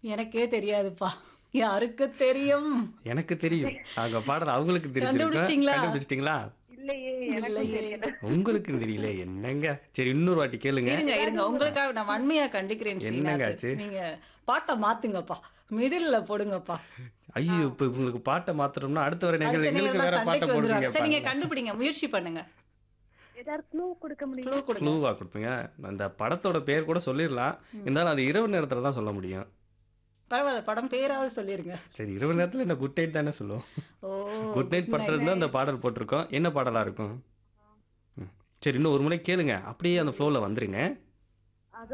எனக்கே தெரியாதுப்பா யாருக்கு தெரியும் எனக்கு தெரியும் அவங்க பாடல் அவங்களுக்கு தெரிஞ்சிருக்கும் கண்டுபிடிச்சிட்டீங்களா? கண்டுபிடிச்சிட்டீங்களா இல்லையே எனக்கும் இல்லையே. தெரியல உங்களுக்கு தெரியல என்னங்க சரி இன்னொரு வாட்டி கேளுங்க இருங்க இருங்க உங்களுக்காக நான் வன்மையா கண்டிக்கிறேன் என்னங்க ஸ்ரீநாத் ஆச்சு? நீங்க பாட்டை மாத்துங்கப்பா மிடில்ல போடுங்கப்பா ஐயோ இப்ப உங்களுக்கு பாட்டை மாத்துறோம்னா அடுத்த வர நீங்கள் அடுத்த எங்களுக்கு நேரம் வேற பாட்டை சண்டைக்கு வந்துருவாங்க சரி நீங்க போடுவீங்க கண்டுபிடிங்க முயற்சி பண்ணுங்க ஏதாவது க்ளூ கொடுக்க முடியும் க்ளூ கொடுங்க க்ளூவா கொடுப்பீங்க அந்த படத்தோட பேர் கூட சொல்லிடலாம் இருந்தாலும் அது இரவு நேரத்துல தான் சொல்ல முடியும் பரவாயில்ல படம் பேராவது சொல்லிருங்க சரி இரவு நேரத்துல என்ன குட் நைட் தானே சொல்லுவோம் ஓ குட் நைட் படத்துல இருந்து அந்த பாடல் போட்டிருக்கோம் என்ன பாடலா இருக்கும் ம். சரி இன்னும் ஒரு முறை கேளுங்க அப்படியே அந்த ஃப்ளோவில் வந்துருங்க